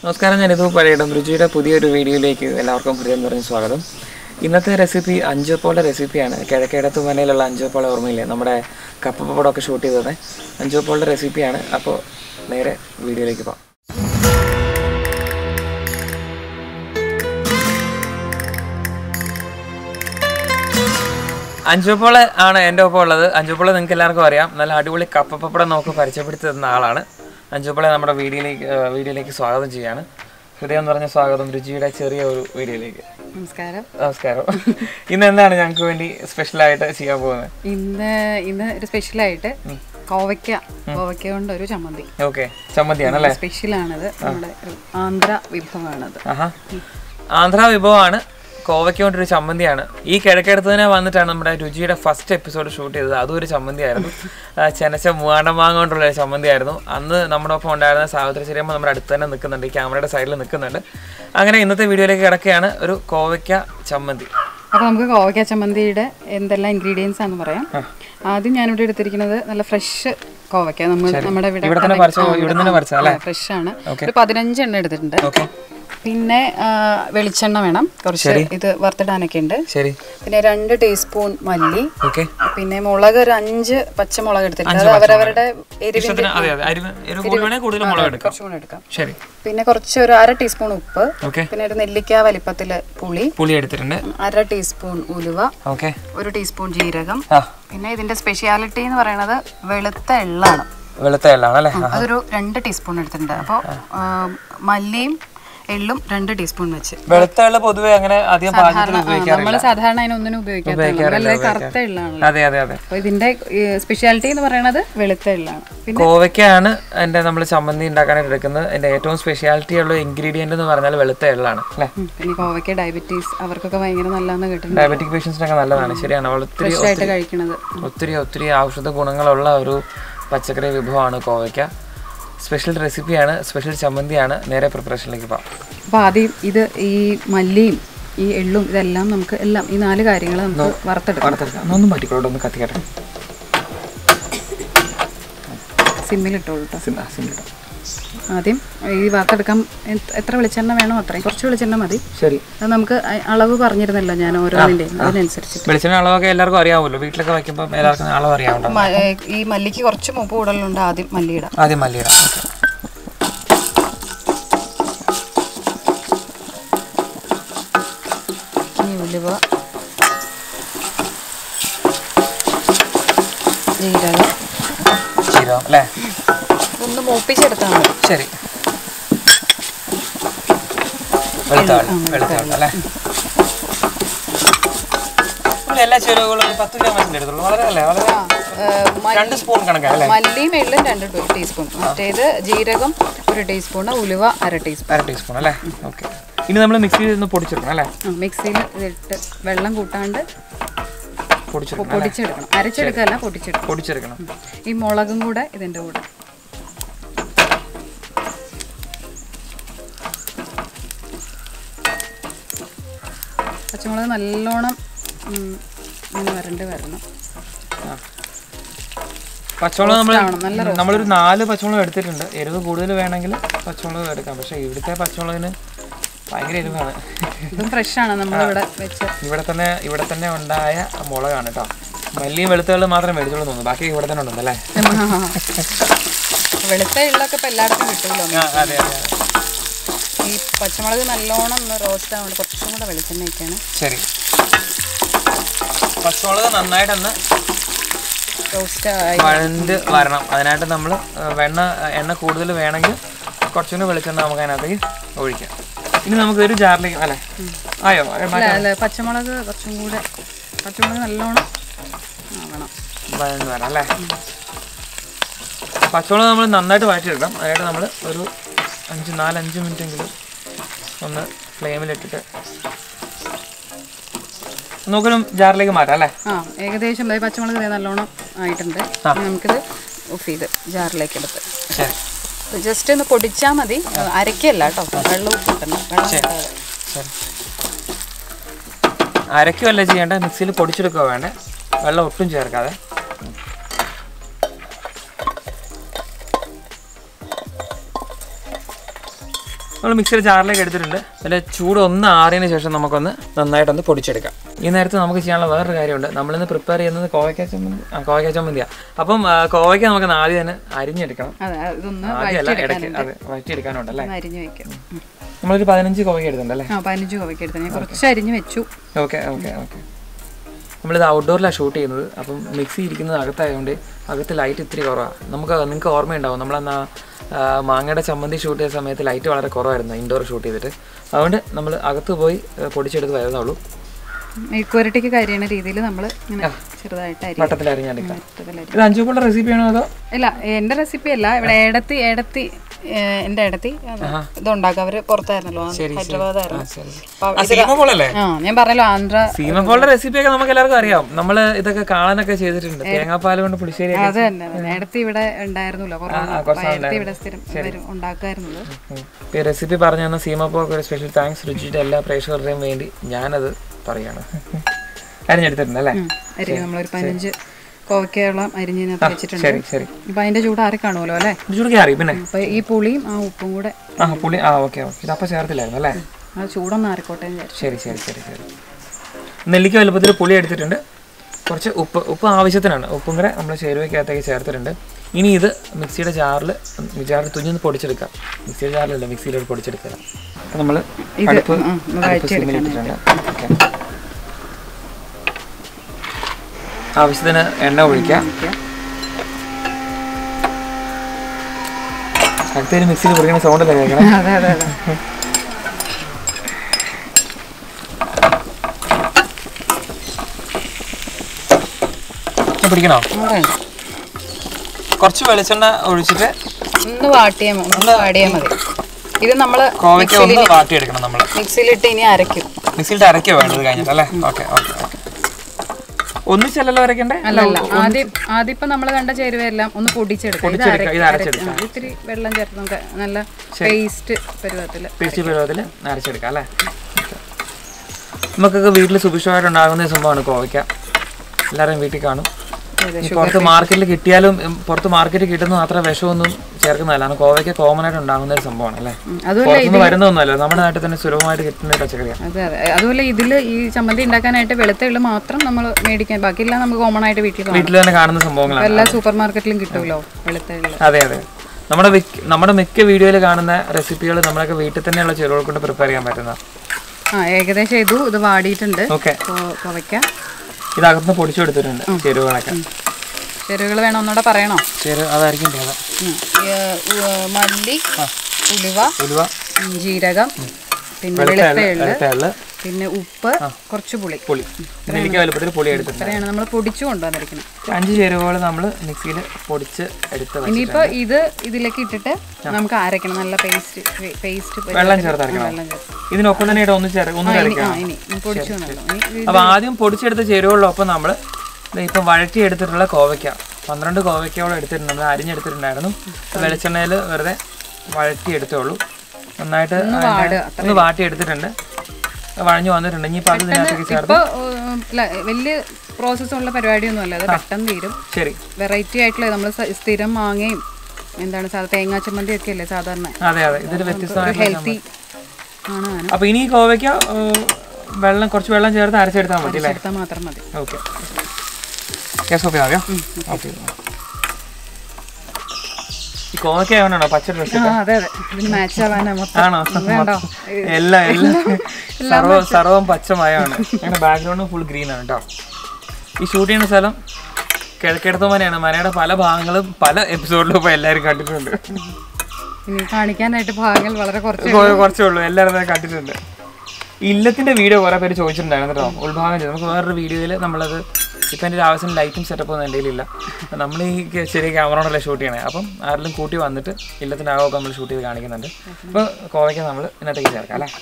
നമസ്കാരം ഞാനിത് പഴയടം രുചിയുടെ പുതിയൊരു വീഡിയോയിലേക്ക് എല്ലാവർക്കും ഹൃദയം നിറഞ്ഞ സ്വാഗതം ഇന്നത്തെ റെസിപ്പി അഞ്ചോപ്പോളുടെ റെസിപ്പിയാണ് കിഴക്കേടത്ത് മനയിലുള്ള അഞ്ചോപ്പോളെ ഓർമ്മയില്ലേ നമ്മുടെ കപ്പപ്പടമൊക്കെ ഷൂട്ട് ചെയ്തത് അഞ്ചോപ്പോളുടെ റെസിപ്പിയാണ് അപ്പോൾ നേരെ വീഡിയോയിലേക്ക് പോകാം അഞ്ചുപോള ആണ് എൻ്റെ ഒപ്പം ഉള്ളത് അഞ്ചുപോള നിങ്ങൾക്ക് എല്ലാവർക്കും അറിയാം നല്ല അടിപൊളി കപ്പപ്പപ്പടം നമുക്ക് പരിചയപ്പെടുത്തി തന്ന ആളാണ് അഞ്ചുപോളെ നമ്മുടെ വീഡിയോയിലേക്ക് ഏഹ് വീഡിയോയിലേക്ക് സ്വാഗതം ചെയ്യാണ് ഹൃദയം നിറഞ്ഞ സ്വാഗതം രുചിയുടെ ചെറിയ ഒരു വീഡിയോയിലേക്ക് നമസ്കാരം നമസ്കാരം ഇന്ന് എന്താണ് ഞങ്ങൾക്ക് വേണ്ടി സ്പെഷ്യലായിട്ട് ചെയ്യാൻ പോകുന്നത് ഇന്ന് ഇന്ന് ഒരു സ്പെഷ്യലായിട്ട് കോവയ്ക്ക കോവയ്ക്ക കൊണ്ട് ഒരു ചമ്മന്തി ഓക്കെ ചമ്മന്തിയാണ് അല്ലേ സ്പെഷ്യലാണിത് നമ്മുടെ ഒരു ആന്ധ്ര വിഭവമാണത് ആഹാ ആന്ധ്ര വിഭവമാണ് കോവയ്ക്ക് കൊണ്ടൊരു ചമ്മന്തിയാണ് ഈ കിഴക്കെടുത്ത് തന്നെ വന്നിട്ടാണ് നമ്മുടെ രുചിയുടെ ഫസ്റ്റ് എപ്പിസോഡ് ഷൂട്ട് ചെയ്തത് അതും ഒരു ചമ്മന്തിയായിരുന്നു ആ, ചെനച്ച മൂവാണ്ടമാങ്ങ കൊണ്ടുള്ള ഒരു ചമ്മന്തിയായിരുന്നു അന്ന് നമ്മുടെ ഒപ്പം ഉണ്ടായിരുന്ന സാവിത്രി ചെറിയമ്മ നമ്മുടെ അടുത്ത് തന്നെ നിൽക്കുന്നുണ്ട് ഈ ക്യാമറയുടെ സൈഡിൽ നിൽക്കുന്നുണ്ട് അങ്ങനെ ഇന്നത്തെ വീഡിയോയിലേക്ക് കിടക്കുകയാണ് ഒരു കോവയ്ക്ക ചമ്മന്തി അപ്പൊ നമുക്ക് കോവയ്ക്ക ചമ്മന്തിയുടെ എന്തെല്ലാം ഇൻഗ്രീഡിയൻസ് ആണെന്ന് പറയാം ആദ്യം ഞാനിവിടെ എടുത്തിരിക്കുന്നത് നല്ല ഫ്രഷ് കോവയ്ക്ക നമ്മൾ നമ്മുടെ ഇവിടെ തന്നെ പറിച്ച ഇവിടെ തന്നെ പറിച്ച അല്ലേ ഫ്രഷ് ആണ് ഒരു പതിനഞ്ച് എണ്ണ എടുത്തിട്ടുണ്ട് ഓക്കെ പിന്നെ ആ, വെളിച്ചെണ്ണ വേണം കുറച്ച് ഇത് വറുത്തിടാനൊക്കെ ഉണ്ട് ശരി പിന്നെ രണ്ട് ടീസ്പൂൺ മല്ലി ഓക്കെ പിന്നെ മുളക് ഒരു അഞ്ച് പച്ചമുളക് എടുത്തിട്ടുണ്ട് അത് അവരവരുടെ എരിവിന്റെ ഇഷ്ടത്തിന് അതെ അതെ അരി എരിവ് കൂടുതൽ വേണമെങ്കിൽ കൂടുതൽ മുളക് എടുക്കാം കുറച്ചും കൂടെ എടുക്കാം ശരി പിന്നെ കുറച്ച് ഒരു അര ടീസ്പൂൺ ഉപ്പ് ഓക്കെ പിന്നെ ഒരു നെല്ലിക്ക വലിപ്പത്തില് പുളി പുളി എടുത്തിട്ടുണ്ട് അര ടീസ്പൂൺ ഉലുവ ഓക്കെ ഒരു ടീസ്പൂൺ ജീരകം ആ പിന്നെ ഇതിന്റെ സ്പെഷ്യാലിറ്റി എന്ന് പറയുന്നത് വെളുത്ത എള്ളാണ് വെളുത്ത എള്ളാണ് അല്ലേ അതൊരു രണ്ട് ടീസ്പൂൺ എടുത്തിട്ടുണ്ട് അപ്പോൾ മല്ലിയും എള്ളും രണ്ട് ടീസ്പൂൺ വെച്ച് വെളുത്ത എള്ള് പൊതുവെ അങ്ങനെ അധികം പാചകത്തിൽ ഉപയോഗിക്കാറില്ല നമ്മൾ സാധാരണ അതിനൊന്നിനും ഉപയോഗിക്കാറില്ല വളരെ കറുത്ത എള്ളാണല്ലോ അതെ അതെ അതെ അപ്പോൾ ഇതിന്റെ സ്പെഷ്യാലിറ്റി എന്ന് പറയുന്നത് വെളുത്ത എള്ളാണ് പിന്നെ കോവയ്ക്കാണ് എൻ്റെ നമ്മൾ ചമ്മന്തി ഉണ്ടാക്കാനായിട്ട് എടുക്കുന്നത് എൻ്റെ ഏറ്റവും സ്പെഷ്യാലിറ്റി ഉള്ള ഇൻഗ്രീഡിയൻ്റ് എന്ന് പറഞ്ഞാൽ വെളുത്ത എള്ളാണ് അല്ലേ ഉം, പിന്നെ കോവയ്ക്ക ഡയബറ്റീസ് അവർക്കൊക്കെ ഭയങ്കര നല്ലതെന്ന് കേട്ടിട്ടുണ്ട് ഡയബറ്റിക് പേഷ്യൻസിനൊക്കെ നല്ലതാണ് ശരിയാണ് അവൾ ഒത്തിരി ഫ്രഷ് ആയിട്ട് കഴിക്കണത് ഒത്തിരി ഒത്തിരി ഔഷധ ഗുണങ്ങളുള്ള ഒരു പച്ചക്കറി വിഭവമാണ് കോവയ്ക്ക സ്പെഷ്യൽ റെസിപ്പിയാണ് സ്പെഷ്യൽ ചമ്മന്തിയാണ് നേരെ പ്രിപ്പറേഷനിലേക്ക് പോകാം അപ്പോൾ ആദ്യം ഇത് ഈ മല്ലിയും ഈ എള്ളും ഇതെല്ലാം നമുക്ക് എല്ലാം ഈ നാല് കാര്യങ്ങൾ നമുക്ക് വറുത്തെടുക്കാം വറുത്തെടുക്കാം ഒന്നും പറ്റിക്കോട്ടെ ഒന്ന് കത്തിക്കട്ടെ സിമ്മിലിട്ടോളൂ കേട്ടോ സിം- ആ, സിം ഇടാം. ആദ്യം ഈ വറുത്തെടുക്കാൻ എ- എത്ര വെളിച്ചെണ്ണ വേണോ അത്രയും കുറച്ച് വെളിച്ചെണ്ണ മതി ശരി അത് നമുക്ക് അ- അളവ് പറഞ്ഞിരുന്നല്ലോ ഞാൻ ഓരോന്നിൻ്റെയും അതിനനുസരിച്ചിട്ട് വെളിച്ചെണ്ണ അളവൊക്കെ എല്ലാവർക്കും അറിയാമല്ലോ വീട്ടിലൊക്കെ വയ്ക്കുമ്പോൾ എല്ലാവർക്കും അളവ് അറിയാവുണ്ടോ മ- ഏ, ഈ മല്ലിക്ക് കുറച്ച് മൂപ്പ് കൂടുതലുണ്ട് ആദ്യം മല്ലിയിടാം ആദ്യം മല്ലിയിടാം ഇനി ഉലുവ ജീരകം ജീരകം അല്ലേ ഇതൊന്ന് മൂപ്പിച്ചെടുത്താൽ മതി ശരി വെളുത്ത വെള്ളം വെളുത്ത വെള്ളം അല്ലേ നമ്മൾ എല്ലാ ചേരുവകളും ഒരു പത്ത് ഗ്രാം വെച്ചിട്ട് എടുത്തുള്ളൂ വളരെ അല്ലേ വളരെ ഏ, മ- രണ്ട് സ്പൂൺ കണക്കാണ് അല്ലേ മല്ലിയും എള്ളും രണ്ട് ടീ- ടീസ്പൂൺ മറ്റേത് ജീരകം ഒരു ടീസ്പൂൺ ഉലുവ അര ടീസ്പൂൺ അര ടീസ്പൂൺ അല്ലേ ഓക്കെ ഇനി നമ്മൾ മിക്സിയിൽ നിന്ന് പൊടിച്ചെടുക്കണം അല്ലേ മിക്സിയിൽ ഇതിട്ട് വെള്ളം കൂട്ടാണ്ട് പൊടിച്ചെടുക്കണം അല്ലേ? പൊടിച്ചെടുക്കണം അരച്ചെടുക്കല്ല പൊടിച്ചെടുക്കണം പൊടിച്ചെടുക്കണം ഈ മുളകും കൂടെ ഇതിൻ്റെ കൂടെ പച്ചമുളക് നല്ലോണം ഉം, ഇങ്ങനെ വരണ്ട് വരണം പച്ചമുളക് നമ്മൾ ആവണം, നല്ല നമ്മളൊരു നാല് പച്ചമുളക് എടുത്തിട്ടുണ്ട് എരിവ് കൂടുതൽ വേണമെങ്കിൽ പച്ചമുളക് എടുക്കാം പക്ഷേ ഇവിടുത്തെ പച്ചമുളകിന് ഭയങ്കര എരിവാണ് ഇതും ഫ്രഷാണ് നമ്മളിവിടെ വെച്ച് ഇവിടെ തന്നെ ഇവിടെ തന്നെ ഉണ്ടായ മുളകാണ് കേട്ടോ മല്ലിയും വെളുത്തുകളും മാത്രമേ മേടിച്ചോളൂ തോന്നുന്നു ബാക്കി ഇവിടെ തന്നെ ഉണ്ടല്ലേ വെളുത്ത എള്ളൊക്കെ ഇപ്പം എല്ലായിടത്തും കിട്ടുമല്ലോ ആ അതെ അതെ അതെ ഈ പച്ചമുളക് നല്ലോണം ഒന്ന് റോസ്റ്റ് ആവുന്നുണ്ട് കുറച്ചും കൂടെ വെളിച്ചെണ്ണ ഒക്കെയാണ് ശരി പച്ചമുളക് നന്നായിട്ടൊന്ന് റോസ്റ്റ് ആയി വഴണ്ട് വരണം അതിനായിട്ട് നമ്മൾ വെണ്ണ എണ്ണ കൂടുതൽ വേണമെങ്കിൽ കുറച്ചുകൂടി വെളിച്ചെണ്ണ നമുക്ക് അതിനകത്തേക്ക് ഒഴിക്കാം ഇനി നമുക്ക് ഒരു ജാറിലേക്ക് അല്ലേ ആയോ ആ, അല്ല അല്ല പച്ചമുളക് കുറച്ചും കൂടെ പച്ചമുളക് നല്ലോണം ആവണം വഴണ്ട് വരാം അല്ലേ പച്ചമുളക് നമ്മൾ നന്നായിട്ട് വഴറ്റിയെടുക്കണം അതിനായിട്ട് നമ്മൾ ഒരു അഞ്ച് നാലഞ്ച് മിനിറ്റ് എങ്കിലും ഒന്ന് ഫ്ലെയിമിലിട്ടിട്ട് നോക്കലും ജാറിലേക്ക് മാറ്റാം അല്ലേ ആ ഏകദേശം ദേ പച്ചമുളക് ദേ നല്ലോണം ആയിട്ടുണ്ട് ഇനി നമുക്കിത് ഓഫ് ചെയ്ത് ജാറിലേക്ക് എടുത്ത് ശരി ജസ്റ്റ് ഒന്ന് പൊടിച്ചാൽ മതി അരക്കല്ല കേട്ടോ വെള്ളം കൂട്ടണം വെള്ളം കൂട്ടാതെ ശരി അരയ്ക്കുമല്ല ചെയ്യേണ്ട മിക്സിയിൽ പൊടിച്ചെടുക്കുക വേണ്ടേ വെള്ളം ഒട്ടും ചേർക്കാതെ നമ്മൾ മിക്സിയുടെ ജാറിലേക്ക് എടുത്തിട്ടുണ്ട് അതിൻ്റെ ചൂട് ഒന്ന് ആറിയതിന് ശേഷം നമുക്കൊന്ന് നന്നായിട്ടൊന്ന് പൊടിച്ചെടുക്കാം ഈ നേരത്ത് നമുക്ക് ചെയ്യാനുള്ള വേറൊരു കാര്യമുണ്ട് നമ്മളിന്ന് പ്രിപ്പയർ ചെയ്യുന്നത് കോവയ്ക്ക ചമ്മന്തി ആ കോവയ്ക്ക ചമ്മന്തിയാണ് അപ്പം ആ, കോവയ്ക്ക നമുക്ക് ആദ്യം തന്നെ അരിഞ്ഞെടുക്കണം അതെ ഇതൊന്ന് ആദ്യമല്ല ഇടയ്ക്ക് അതെ വഴറ്റിയെടുക്കാനുണ്ട് അല്ലേ ഒന്ന് അരിഞ്ഞു വെക്കാം ഉം. നമ്മളൊരു പതിനഞ്ച് കോവയ്ക്ക എടുത്തിട്ടുണ്ട് അല്ലേ ആ പതിനഞ്ച് കോവയ്ക്ക് എടുത്ത് ഞാൻ കുറച്ച് അരിഞ്ഞു വെച്ചു ഓക്കെ ഓക്കെ ഓക്കെ നമ്മളിത് ഔട്ട്ഡോറിലാണ് ഷൂട്ട് ചെയ്യുന്നത് അപ്പം മിക്സി ഇരിക്കുന്നത് അകത്തായതുകൊണ്ട് അകത്ത് ലൈറ്റ് ഇത്തിരി കുറവാണ് നമുക്ക് നിങ്ങൾക്ക് ഓർമ്മയുണ്ടാവും നമ്മളന്ന് ആ, ആ, മാങ്ങയുടെ ചമ്മന്തി ഷൂട്ട് ചെയ്ത സമയത്ത് ലൈറ്റ് വളരെ കുറവായിരുന്നു ഇൻഡോർ ഷൂട്ട് ചെയ്തിട്ട് അതുകൊണ്ട് നമ്മൾ അകത്ത് പോയി ആ, പൊടിച്ചെടുത്ത് വരുന്നുള്ളൂ മെഴുക്കുവരട്ടിക്ക് കരിയണ രീതിയിൽ നമ്മൾ ഇങ്ങനെ ചെറുതായിട്ട് അരി വട്ടത്തിൽ അരിഞ്ഞെടുക്കാം വട്ടത്തിലരി ഇത് അഞ്ചുക്കുള്ള റെസിപ്പി ആണോ അതോ ഇല്ല എന്റെ റെസിപ്പി അല്ല ഇവിടെ ഏടത്തി ഏടത്തി ഏഹ്, എന്റെ ഏടത്തി അത് ഇതുണ്ടാക്കുക അവര് പുറത്തായിരുന്നല്ലോ ഹൈദരാബാദായിരുന്നു അപ്പൊ ഇത് സീമ പോലല്ലേ ആ ഞാൻ പറഞ്ഞല്ലോ ആന്ധ്ര സീമ പോളുടെ റെസിപ്പിയൊക്കെ നമുക്ക് എല്ലാവർക്കും അറിയാം നമ്മൾ ഇതൊക്കെ കാണാനൊക്കെ ചെയ്തിട്ടുണ്ട് തേങ്ങാപ്പാൽ കൊണ്ട് പുളിശ്ശേരി അത് തന്നെ അത് തന്നെ. ഏടത്തി ഇവിടെ ഉണ്ടായിരുന്നല്ലോ കൊറോണ അപ്പൊ ഏടത്തി ഇവിടെ സ്ഥിരം വരും ഉണ്ടാക്കായിരുന്നത് ഈ റെസിപ്പി പറഞ്ഞു തന്ന സീമപ്പോക്ക് ഒരു സ്പെഷ്യൽ താങ്ക്സ് രുചിയുടെ എല്ലാ പ്രേക്ഷകരുടെയും വേണ്ടി ഞാനത് പറയാണ് അരിഞ്ഞെടുത്തിട്ടുണ്ട് അല്ലേ ഉം. അരിഞ്ഞ് നമ്മളൊരു പതിനഞ്ച് കോവയ്ക്കോളം അരിഞ്ഞതിനകത്ത് വെച്ചിട്ടുണ്ട് ശരി ശരി അപ്പൊ അതിന്റെ ചൂട് ആറി കാണുമല്ലോ അല്ലേ ഇത് ചൂടുക്കി അറിയും പിന്നെ അപ്പൊ ഈ പുളിയും ആ ഉപ്പും കൂടെ ആ പുളി ആ ഓക്കെ ഓക്കെ ഇതപ്പം ചേർത്തില്ലായിരുന്നു അല്ലേ ആ ചൂടൊന്ന് ആറിക്കോട്ടെ എന്ന് വിചാരിച്ചു ശരി ശരി ശരി ശരി നെല്ലിക്ക വലുപ്പത്തിൽ പുളി എടുത്തിട്ടുണ്ട് കുറച്ച് ഉപ്പ് ഉപ്പ് ആവശ്യത്തിനാണ് ഉപ്പും കൂടെ നമ്മൾ ചേരുവയ്ക്കകത്തേക്ക് ചേർത്തിട്ടുണ്ട് ഇനി ഇത് മിക്സിയുടെ ജാറിൽ ജാറിൽ തുഞ്ഞൊന്ന് പൊടിച്ചെടുക്കാം മിക്സിയുടെ ജാറിലല്ല മിക്സിയിലോട്ട് പൊടിച്ചെടുക്കുക അപ്പം നമ്മൾ അടുപ്പ് ആ, ഒന്ന് അടുപ്പ് സിമ്മിലിട്ടിട്ടുണ്ട് ഓക്കെ ആവശ്യത്തിന് എണ്ണ ഒഴിക്കാം അടുത്തൊരു മിക്സിയിൽ പൊടിക്കുന്ന സൗണ്ടല്ലേ കേൾക്കണം അതെ അതെ അതെ ഞാൻ പിടിക്കണോ അതെ. കുറച്ച് വെളിച്ചെണ്ണ ഒഴിച്ചിട്ട് ഒന്ന് വാട്ടിയാൽ മതി ഒന്ന് വാടിയാൽ മതി ഇത് നമ്മള് കോവയ്ക്ക് ഒന്ന് വാട്ടിയെടുക്കണം നമ്മൾ മിക്സിയിലിട്ട് ഇനി അരയ്ക്കും മിക്സിയിലിട്ട് അരയ്ക്കുക വേണ്ടത് കഴിഞ്ഞിട്ട് അല്ലേ ഓക്കെ ഓക്കെ ഓക്കെ ഒന്നിച്ചല്ലല്ലോ അരയ്ക്കണ്ടേ അല്ല അല്ല ആദ്യം ആദ്യം ഇപ്പൊ നമ്മൾ കണ്ട ചേരുവയെല്ലാം ഒന്ന് പൊടിച്ചെടുക്കാം ഇത് പൊടിച്ചെടുക്കാം, ഇത് അരയ്ക്ക- അരച്ചെടുക്കാം. ആ, ഇത്തിരി വെള്ളം ചേർത്ത് നമുക്ക് നല്ല പേസ്റ്റ് പരുവത്തില് പേസ്റ്റ് പരുവത്തിൽ അരച്ചെടുക്കാം അല്ലേ നമുക്കൊക്കെ വീട്ടിൽ സുഭിക്ഷമായിട്ട് ഉണ്ടാകുന്ന ഒരു സംഭവമാണ് കോവയ്ക്ക എല്ലാവരും വീട്ടിൽ കാണും അതെ, ഈ പുറത്ത് മാർക്കറ്റിൽ കിട്ടിയാലും ഉം, പുറത്ത് മാർക്കറ്റിൽ കിട്ടുന്ന അത്ര വിഷമൊന്നും ചേർക്കുന്നതല്ല കോവയ്ക്ക കോമൺ ആയിട്ട് ഉണ്ടാകുന്ന ഒരു സംഭവമാണ് അല്ലേ ഉം, അതുമല്ല പുറത്തുനിന്ന് വരുന്നൊന്നുമല്ല നമ്മുടെ നാട്ടിൽ തന്നെ സുലഭമായിട്ട് കിട്ടുന്ന ഒരു പച്ചക്കറിയാണ് അതെ അതെ അതുപോലെ ഇതില് ഈ ചമ്മന്തി ഉണ്ടാക്കാനായിട്ട് വെളുത്ത എള്ള് മാത്രം നമ്മൾ മേടിക്കാൻ ബാക്കിയെല്ലാം നമുക്ക് കോമൺ ആയിട്ട് വീട്ടിൽ കാണാം വീട്ടിൽ തന്നെ കാണുന്ന സംഭവങ്ങളാണ് എല്ലാ സൂപ്പർ മാർക്കറ്റിലും കിട്ടുമല്ലോ വെളുത്ത എള്ള് അതെ അതെ നമ്മുടെ മിക്ക നമ്മുടെ മിക്ക വീഡിയോയിൽ കാണുന്ന റെസിപ്പികൾ നമ്മളൊക്കെ വീട്ടിൽ തന്നെയുള്ള ചെറുകൾ കൊണ്ട് പ്രിപ്പയർ ചെയ്യാൻ പറ്റുന്ന ആ ഏകദേശം ഇതു ഇത് വാടിയിട്ടുണ്ട് ഓക്കെ കോ- കോവയ്ക്ക ഇതകത്ത് പൊടിച്ചു കൊടുത്തിട്ടുണ്ട് ചേരുവകളൊക്കെ ചേരുവകൾ വേണം ഒന്നുകൂടെ പറയണോ ചേരു അതായിരിക്കും ഭേദം ഉം. ഈ, ഉ- മല്ലി ഉലുവ ഉലുവ ഉം, ജീരകം പിന്നെ വെളുത്ത വെളുത്ത എള്ള് എള്ള് വെളുത്ത എള്ള് പിന്നെ ഉപ്പ് കുറച്ച് പുളി പുളി നെല്ലിക്ക വലുപ്പത്തിൽ പുളി എടുത്തിട്ടുണ്ട് ഇത്രയാണ് നമ്മൾ പൊടിച്ചു കൊണ്ടുവന്നിരിക്കുന്നത് അഞ്ച് ചേരുവകൾ നമ്മൾ മിക്സിയിൽ പൊടിച്ച് എടുത്ത് വെച്ചിട്ടുണ്ട് ഇനിയിപ്പോ ഇത് ഇതിലേക്ക് ഇട്ടിട്ട് നമുക്ക് അരയ്ക്കണം നല്ല പേസ്റ്റ് പേസ്റ്റ് വെള്ളം ചേർത്ത് അരക്കണം വെള്ളം ചേർത്ത് ഇതിനൊപ്പം തന്നെ ഇട്ട് ഒന്ന് ചേർ ഒന്ന് ഇനി അരയ്ക്കണം ആ ഇനി ഇനി പൊടിച്ചു കൊണ്ടല്ലോ ഇനി ഇത് അപ്പോൾ ആദ്യം പൊടിച്ചെടുത്ത ചേരുവകളിലൊപ്പം നമ്മൾ ഇപ്പം വഴറ്റി എടുത്തിട്ടുള്ള കോവയ്ക്ക പന്ത്രണ്ട് കോവയ്ക്കോളം എടുത്തിട്ടുണ്ട് നമ്മൾ അരിഞ്ഞെടുത്തിട്ടുണ്ടായിരുന്നു വെളിച്ചെണ്ണയിൽ വെറുതെ വഴറ്റി എടുത്തോളൂ നന്നായിട്ട് അതിനെ ഒന്ന് വാട്ടി എടുത്തിട്ടുണ്ട് വഴഞ്ഞു വന്നിട്ടുണ്ട് ഇനിയിപ്പോൾ അത് ഇതിനകത്തേക്ക് ചേർത്ത് ഇപ്പൊ ഉം, ഇല്ല, വലിയ പ്രോസസ് ഉള്ള പരിപാടിയൊന്നും അല്ല അത് പെട്ടെന്ന് തീരും ശരി വെറൈറ്റി ആയിട്ടുള്ള നമ്മൾ സ്ഥിരം മാങ്ങയും എന്താണ് സാധാ തേങ്ങാ ചമ്മന്തി ഒക്കെ അല്ലേ സാധാരണ അതെ അതെ ഇതൊരു വ്യത്യസ്തമായ ഹെൽത്തി ആണ് ആണ് അപ്പോൾ ഇനി ഈ കോവയ്ക്ക ഏഹ്, വെള്ളം കുറച്ച് വെള്ളം ചേർത്ത് അരച്ചെടുത്താൽ മതി അല്ലേ എടുത്താൽ മാത്രം മതി ഓക്കെ ഗ്യാസ് ഓഫ് ചെയ്യാമോ ഓക്കെ ഈ കോവയ്ക്ക ആവണോ പച്ച ഡ്രസ് ആ അതെ അതെ ഇതിന് മാച്ച് ആവാനാ മൊത്തം ആണോ വേണ്ടോ എല്ലാം എല്ലാം സർവ സർവം പച്ചമയമാണ് ഞങ്ങളുടെ ബാക്ക്ഗ്രൗണ്ട് ഫുൾ ഗ്രീൻ ആണ് കേട്ടോ ഈ ഷൂട്ട് ചെയ്യുന്ന സ്ഥലം കിഴക്കെടുത്ത മനയാണ് മനയുടെ പല ഭാഗങ്ങളും പല എപ്പിസോഡിലും ഇപ്പോൾ എല്ലാവരും കണ്ടിട്ടുണ്ട് ഇനി കാണിക്കാനായിട്ട് ഭാഗങ്ങൾ വളരെ കുറച്ച് കൊ- കുറച്ചേ ഉള്ളൂ എല്ലാവരും അത് കണ്ടിട്ടുണ്ട് ഈ ഇല്ലത്തിന്റെ വീഡിയോ കുറെ പേര് ചോദിച്ചിട്ടുണ്ടായിരുന്നു കേട്ടോ ഉത്ഭാവം ചെയ്തു നമുക്ക് വേറൊരു വീഡിയോയിൽ നമ്മളത് ഇപ്പം എൻ്റെ ഒരു ആവശ്യം ലൈറ്റും സെറ്റപ്പ് ഒന്നും എൻ്റെ കയ്യിലില്ല അപ്പം നമ്മൾ ഈ കെ- ചെറിയ ക്യാമറ കൊണ്ടല്ലേ ഷൂട്ട് ചെയ്യണേ അപ്പം ആരെങ്കിലും കൂട്ടി വന്നിട്ട് ഇല്ലത്തിൻ്റെ ആകമൊക്കെ നമ്മൾ ഷൂട്ട് ചെയ്ത് കാണിക്കുന്നുണ്ട് അപ്പോൾ കോവയ്ക്ക് നമ്മൾ ഇതിനകത്തേക്ക് ചേർക്കാം അല്ലേ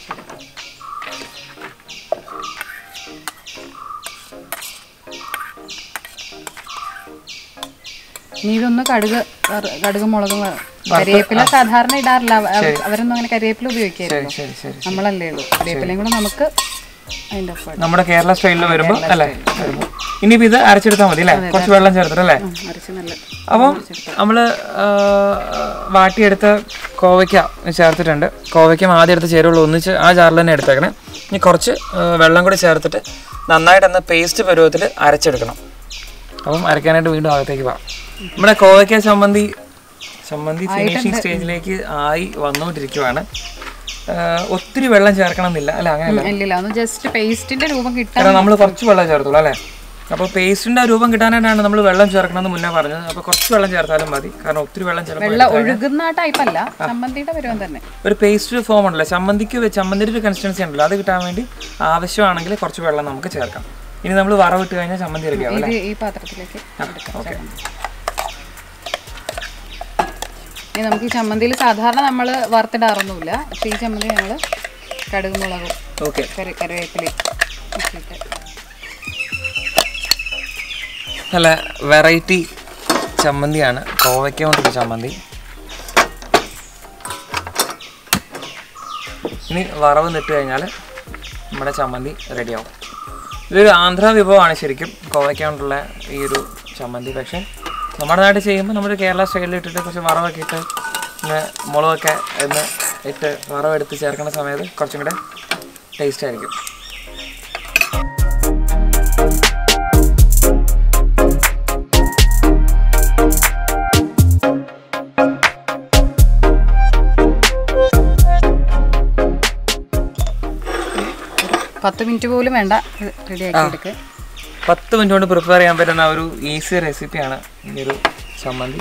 ഇനി ഇതൊന്ന് കടുക് വറ- കടുക് മുളകും വ- കരിവേപ്പില സാധാരണ ഇടാറില്ല അവ- അവ- അവരൊന്നും അങ്ങനെ കരിവേപ്പില ശരി ഉപയോഗിക്കായിരുന്നു ശരി ശരി നമ്മളല്ലേ ഉള്ളൂ കരിവേപ്പിലയും കൂടെ നമുക്ക് അതിൻ്റെ ഒപ്പം നമ്മുടെ കേരള സ്റ്റൈലിൽ വരുമ്പോൾ അല്ലേ വരുമ്പോൾ ഇനിയിപ്പോൾ ഇത് അരച്ചെടുത്താൽ മതി അല്ലേ കുറച്ച് വെള്ളം ചേർത്തിട്ട് അല്ലേ അരച്ച് നല്ല അപ്പം നമ്മൾ വാട്ടിയെടുത്ത കോവയ്ക്ക ചേർത്തിട്ടുണ്ട് കോവയ്ക്ക ആദ്യം എടുത്ത് ചേരുള്ളൂ ഒന്നിച്ച് ആ ജാറിൽ തന്നെ എടുത്തേക്കണേ ഇനി കുറച്ച് ആ, വെള്ളം കൂടി ചേർത്തിട്ട് നന്നായിട്ടൊന്ന് പേസ്റ്റ് പരുവത്തിൽ അരച്ചെടുക്കണം അപ്പം അരയ്ക്കാനായിട്ട് വീണ്ടും അകത്തേക്ക് പോവാം നമ്മുടെ കോവയ്ക്ക ചമ്മന്തി ചമ്മന്തി ഫിനിഷിങ് സ്റ്റേജിലേക്ക് ആയി വന്നുകൊണ്ടിരിക്കുവാണ് ആ, ഒത്തിരി വെള്ളം ചേർക്കണം എന്നില്ല അല്ല അങ്ങനെയല്ല ഇല്ലില്ല ഒന്ന് ജസ്റ്റ് പേസ്റ്റിന്റെ രൂപം കിട്ടാൻ കാരണം നമ്മൾ കുറച്ച് വെള്ളം ചേർത്തുള്ളൂ അല്ലേ അപ്പോൾ പേസ്റ്റിന്റെ രൂപം കിട്ടാനായിട്ടാണ് നമ്മൾ വെള്ളം ചേർക്കണമെന്ന് മുന്നേ പറഞ്ഞത് അപ്പോൾ കുറച്ച് വെള്ളം ചേർത്താലും മതി കാരണം ഒത്തിരി വെള്ളം ചേർക്കാൻ വെള്ളം ഒഴുകുന്ന ടൈപ്പ് അല്ല ചമ്മന്തിയുടെ പരുവം തന്നെ ഒരു പേസ്റ്റ് ഫോം ഉണ്ടല്ലോ ചമ്മന്തിക്ക് വെ- ചമ്മന്തിയുടെ ഒരു കൺസിസ്റ്റൻസി ഉണ്ടല്ലോ അത് കിട്ടാൻ വേണ്ടി ആവശ്യമാണെങ്കിൽ കുറച്ച് വെള്ളം നമുക്ക് ചേർക്കാം ഇനി നമ്മൾ വറവിട്ട് കഴിഞ്ഞാൽ ചമ്മന്തി റെഡിയാവും ഇത് അല്ലേ ഈ പാത്രത്തിലേക്ക് എടുക്കാം ഓക്കെ ഇനി നമുക്ക് ഈ ചമ്മന്തിയിൽ സാധാരണ നമ്മൾ വറുത്തിടാറൊന്നുമില്ല പക്ഷേ ഈ ചമ്മന്തി ഞങ്ങൾ കടുക് മുളകും ഓക്കെ കറി കറിവേപ്പിലയും ഇട്ടിട്ട് നല്ല വെറൈറ്റി ചമ്മന്തിയാണ് കോവയ്ക്ക കൊണ്ടൊരു ചമ്മന്തി ഇനി വറവ് നിട്ട് കഴിഞ്ഞാൽ നമ്മുടെ ചമ്മന്തി റെഡിയാവും ഇതൊരു ആന്ധ്ര വിഭവമാണ് ശരിക്കും കോവയ്ക്ക കൊണ്ടുള്ള ഈ ഒരു ചമ്മന്തി പക്ഷേ നമ്മുടെ നാട്ടിൽ ചെയ്യുമ്പോൾ നമ്മൾ കേരള സ്റ്റൈലിൽ ഇട്ടിട്ട് കുറച്ച് വറവൊക്കെ ഇട്ട് പിന്നെ മുളകൊക്കെ ഒന്ന് ഇട്ട് വറവെടുത്ത് ചേർക്കുന്ന സമയത്ത് കുറച്ചും കൂടെ ടേസ്റ്റ് ആയിരിക്കും പത്ത് മിനിറ്റ് പോലും വേണ്ട റെഡിയാക്കി എടുക്കുക പത്ത് മിനിറ്റ് കൊണ്ട് പ്രിപ്പയർ ചെയ്യാൻ പറ്റുന്ന ഒരു ഈസി റെസിപ്പിയാണ് ഈ ഒരു ചമ്മന്തി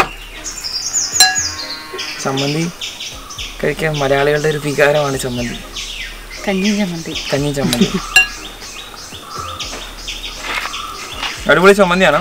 ചമ്മന്തി കഴിക്കാൻ മലയാളികളുടെ ഒരു വികാരമാണ് ചമ്മന്തി കഞ്ഞി ചമ്മന്തി കഞ്ഞി ചമ്മന്തി അടിപൊളി ചമ്മന്തിയാണ്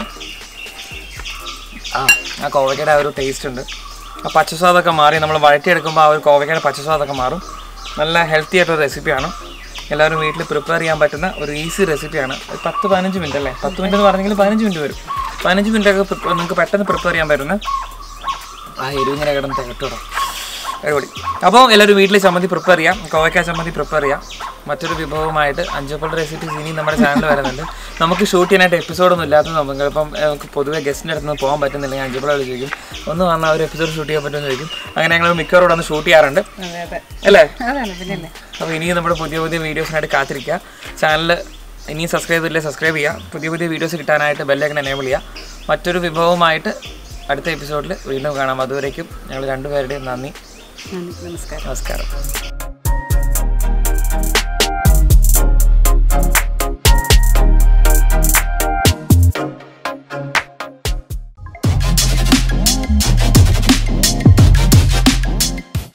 ആ ആ കോവയ്ക്കയുടെ ആ ഒരു ടേസ്റ്റ് ഉണ്ട് ആ പച്ചസ്വാദൊക്കെ മാറി നമ്മൾ വഴറ്റിയെടുക്കുമ്പോൾ ആ ഒരു കോവയ്ക്കയുടെ പച്ചസ്വാദൊക്കെ മാറും നല്ല ഹെൽത്തി ആയിട്ടൊരു റെസിപ്പിയാണ് എല്ലാവരും വീട്ടിൽ പ്രിപ്പയർ ചെയ്യാൻ പറ്റുന്ന ഒരു ഈസി റെസിപ്പിയാണ് ഒരു പത്ത് പതിനഞ്ച് മിനിറ്റ് അല്ലേ പത്ത് മിനിറ്റ് എന്ന് പറഞ്ഞെങ്കിൽ പതിനഞ്ച് മിനിറ്റ് വരും പതിനഞ്ച് മിനിറ്റ് ഒക്കെ പ്രിപ്പ- നിങ്ങൾക്ക് പെട്ടെന്ന് പ്രിപ്പയർ ചെയ്യാൻ പറ്റുന്ന ആ എരിവിങ്ങനെ കിടന്ന് തികട്ടോടോ അടിപൊളി അപ്പോൾ എല്ലാവരും വീട്ടിൽ ചമ്മന്തി പ്രിപ്പയർ ചെയ്യാം കോവയ്ക്ക ചമ്മന്തി പ്രിപ്പയർ ചെയ്യാം മറ്റൊരു വിഭവമായിട്ട് അഞ്ചപ്പളുടെ റെസിപ്പീസ് ഇനി നമ്മുടെ ചാനൽ വരുന്നുണ്ട് നമുക്ക് ഷൂട്ട് ചെയ്യാനായിട്ട് എപ്പിസോഡൊന്നും ഇല്ലാത്തത് നമുക്ക് ഇപ്പം നമുക്ക് പൊതുവെ ഗസ്റ്റിൻ്റെ അടുത്ത് നിന്ന് പോകാൻ പറ്റുന്നില്ലെങ്കിൽ അഞ്ചപ്പള ചോദിക്കും ഒന്ന് വന്നാൽ ഒരു എപ്പിസോഡ് ഷൂട്ട് ചെയ്യാൻ പറ്റുമെന്ന് ചോദിക്കും അങ്ങനെ ഞങ്ങൾ മിക്കവാറും ഒന്ന് ഷൂട്ട് ചെയ്യാറുണ്ട് അതെ അതെ അല്ലേ അതാണ് പിന്നല്ലേ അപ്പോൾ ഇനിയും നമ്മുടെ പുതിയ പുതിയ വീഡിയോസിനായിട്ട് കാത്തിരിക്കുക ചാനൽ ഇനിയും സബ്സ്ക്രൈബ് ചെയ്തില്ലേ സബ്സ്ക്രൈബ് ചെയ്യുക പുതിയ പുതിയ വീഡിയോസ് കിട്ടാനായിട്ട് ബെല്ലൈക്കൻ എനേബിൾ ചെയ്യുക മറ്റൊരു വിഭവമായിട്ട് അടുത്ത എപ്പിസോഡിൽ വീണ്ടും കാണാം അതുവരേക്കും ഞങ്ങൾ രണ്ടുപേരുടെയും നന്ദി നന്ദി നമസ്കാരം നമസ്കാരം